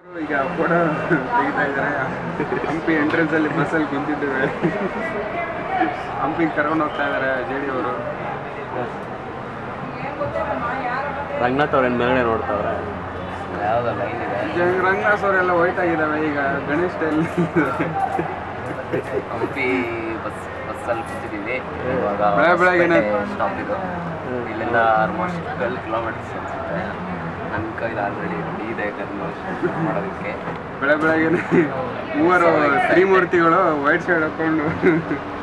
ಈಗ ಫೋಟೋ ತೆಗಿತಾ ಇದ್ದಾರೆ ಹಂಪಿ ಎಂಟ್ರೆನ್ಸ್ ಅಲ್ಲಿ ಬಸ್ಸಲ್ಲಿ ಕುಂತಿದ್ದೇವೆ ಹಂಪಿಗೆ ಕರ್ಕೊಂಡು ಹೋಗ್ತಾ ಇದ್ದಾರೆ ಜೆ ಡಿ ಅವರು ರಂಗನಾಥ್ ಅವ್ರ ಮೇಲ್ಗಡೆ ನೋಡ್ತಾವ್ರೆ ಯಾವುದೋ ಲೈನ್ ಇದೆ ರಂಗನಾಥ್ ಅವರೆಲ್ಲ ವೈಟ್ ಆಗಿದ್ದಾವೆ ಈಗ ಗಣೇಶ್ ಸ್ಟೈಲ್ ಹಂಪಿ ಬಸ್ ಬಸ್ಸಲ್ಲಿ ಕೂತಿದ್ದೀವಿ ಇವಾಗ ಬೆಳ ಬೆಳಗ್ಗೆನೆ- ಸ್ಟಾಪ್ ಇದು ಇಲ್ಲಿಂದ ಆಲ್ಮೋಸ್ಟ್ ಟ್ವೆಲ್ ಕಿಲೋಮೀಟರ್ಸ್ ಅನ್ಸುತ್ತೆ ನನ್ನ ಕೈಲಿ ಆಲ್ರೆಡಿ ರೆಡಿ ಇದೆ ಕನ್ವರ್ಷನ್ ಮಾಡೋದಕ್ಕೆ ಬೆಳೆ ಬೆಳಗ್ಗೆನೆ ಮೂವರು ತ್ರಿಮೂರ್ತಿಗಳು ವೈಟ್ ಶರ್ಟ್ ಹಾಕೊಂಡು